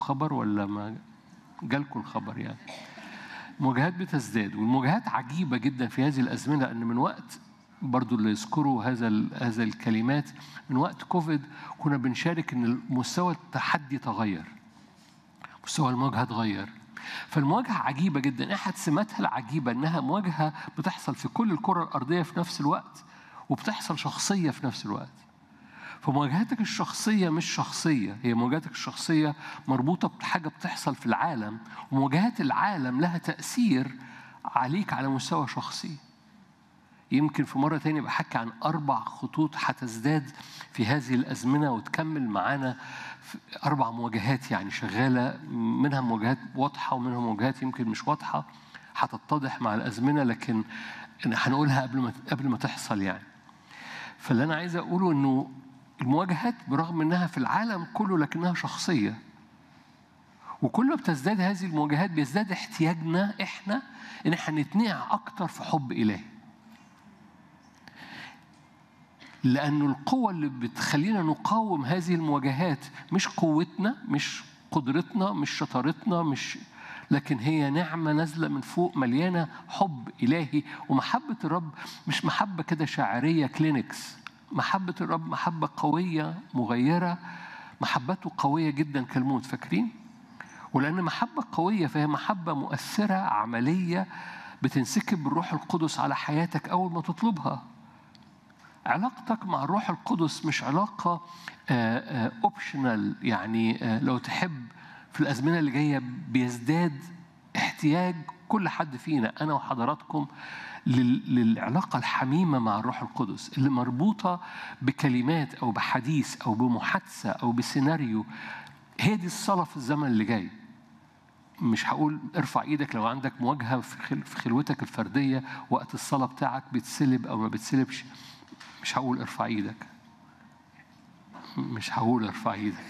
خبر ولا ما جالكم الخبر يعني مواجهات بتزداد والمواجهات عجيبة جدا في هذه الأزمنة لأن من وقت برضو اللي يذكروا هذا هذا الكلمات من وقت كوفيد كنا بنشارك ان مستوى التحدي تغير مستوى المواجهه اتغير فالمواجهه عجيبه جدا احد سماتها العجيبه انها مواجهه بتحصل في كل الكره الارضيه في نفس الوقت وبتحصل شخصيه في نفس الوقت فمواجهتك الشخصيه مش شخصيه هي مواجهتك الشخصيه مربوطه بحاجه بتحصل في العالم ومواجهات العالم لها تاثير عليك على مستوى شخصي يمكن في مرة تانية بحكي عن أربع خطوط هتزداد في هذه الأزمنة وتكمل معانا أربع مواجهات يعني شغالة منها مواجهات واضحة ومنها مواجهات يمكن مش واضحة هتتضح مع الأزمنة لكن هنقولها قبل ما قبل ما تحصل يعني. فاللي أنا عايز أقوله إنه المواجهات برغم إنها في العالم كله لكنها شخصية. وكل ما بتزداد هذه المواجهات بيزداد احتياجنا إحنا إن إحنا نتنقع أكتر في حب إلهي. لأنه القوة اللي بتخلينا نقاوم هذه المواجهات مش قوتنا مش قدرتنا مش شطارتنا مش لكن هي نعمة نازلة من فوق مليانة حب إلهي ومحبة الرب مش محبة كده شاعرية كلينكس محبة الرب محبة قوية مغيرة محبته قوية جدا كالموت فاكرين؟ ولأن محبة قوية فهي محبة مؤثرة عملية بتنسكب بالروح القدس على حياتك أول ما تطلبها علاقتك مع الروح القدس مش علاقة اوبشنال يعني لو تحب في الأزمنة اللي جاية بيزداد احتياج كل حد فينا أنا وحضراتكم للعلاقة الحميمة مع الروح القدس اللي مربوطة بكلمات أو بحديث أو بمحادثة أو بسيناريو هي دي الصلاة في الزمن اللي جاي مش هقول ارفع ايدك لو عندك مواجهة في خلوتك الفردية وقت الصلاة بتاعك بتسلب أو ما بتسلبش مش هقول ارفع ايدك مش هقول ارفع ايدك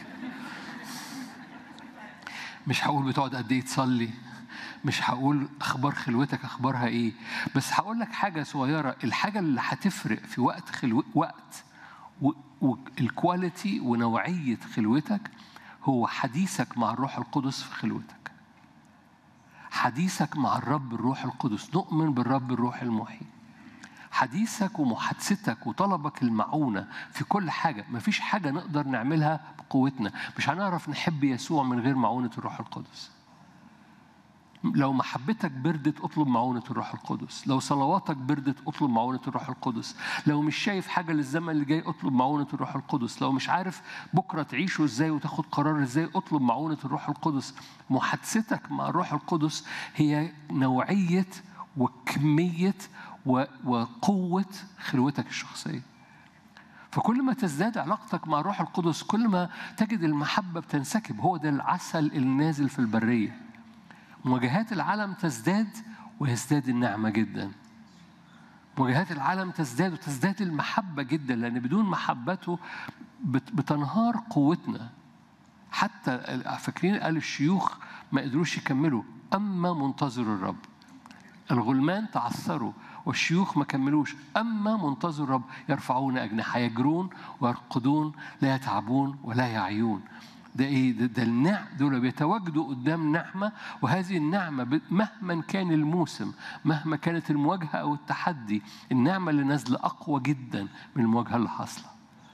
مش هقول بتقعد قد ايه تصلي مش هقول اخبار خلوتك اخبارها ايه بس هقول لك حاجه صغيره الحاجه اللي هتفرق في وقت خلو وقت والكواليتي ونوعيه خلوتك هو حديثك مع الروح القدس في خلوتك حديثك مع الرب الروح القدس نؤمن بالرب الروح المحيي حديثك ومحادثتك وطلبك المعونة في كل حاجة مفيش حاجة نقدر نعملها بقوتنا مش هنعرف نحب يسوع من غير معونة الروح القدس لو محبتك بردت اطلب معونة الروح القدس لو صلواتك بردت اطلب معونة الروح القدس لو مش شايف حاجة للزمن اللي جاي اطلب معونة الروح القدس لو مش عارف بكرة تعيشه ازاي وتاخد قرار ازاي اطلب معونة الروح القدس محادثتك مع الروح القدس هي نوعية وكمية وقوة خلوتك الشخصية فكل ما تزداد علاقتك مع الروح القدس كل ما تجد المحبة بتنسكب هو ده العسل النازل في البرية مواجهات العالم تزداد ويزداد النعمة جدا مواجهات العالم تزداد وتزداد المحبة جدا لأن بدون محبته بتنهار قوتنا حتى فاكرين قال الشيوخ ما قدروش يكملوا أما منتظر الرب الغلمان تعثروا والشيوخ ما كملوش أما منتظر الرب يرفعون أجنحة يجرون ويرقدون لا يتعبون ولا يعيون ده ايه ده, ده النعم دول بيتواجدوا قدام نعمه وهذه النعمه مهما كان الموسم مهما كانت المواجهه او التحدي النعمه اللي نازله اقوى جدا من المواجهه اللي حاصله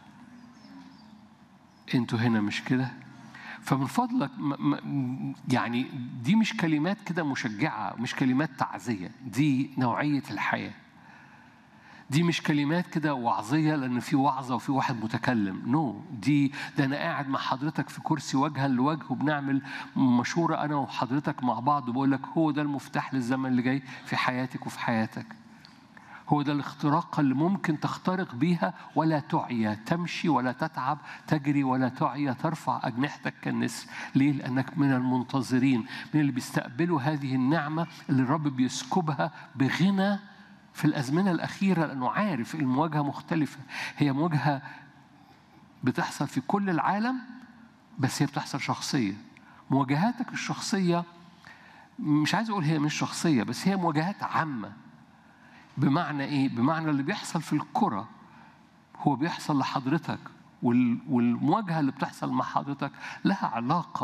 انتوا هنا مش كده فمن فضلك يعني دي مش كلمات كده مشجعة مش كلمات تعزية دي نوعية الحياة دي مش كلمات كده وعظية لأن في وعظة وفي واحد متكلم نو no. دي ده أنا قاعد مع حضرتك في كرسي وجها لوجه وبنعمل مشورة أنا وحضرتك مع بعض وبقول لك هو ده المفتاح للزمن اللي جاي في حياتك وفي حياتك هو ده الاختراق اللي ممكن تخترق بيها ولا تعيا تمشي ولا تتعب تجري ولا تعيا ترفع أجنحتك كالنسر ليه؟ لأنك من المنتظرين من اللي بيستقبلوا هذه النعمة اللي الرب بيسكبها بغنى في الأزمنة الأخيرة لأنه عارف المواجهة مختلفة هي مواجهة بتحصل في كل العالم بس هي بتحصل شخصية مواجهاتك الشخصية مش عايز أقول هي مش شخصية بس هي مواجهات عامة بمعنى ايه؟ بمعنى اللي بيحصل في الكرة هو بيحصل لحضرتك والمواجهة اللي بتحصل مع حضرتك لها علاقة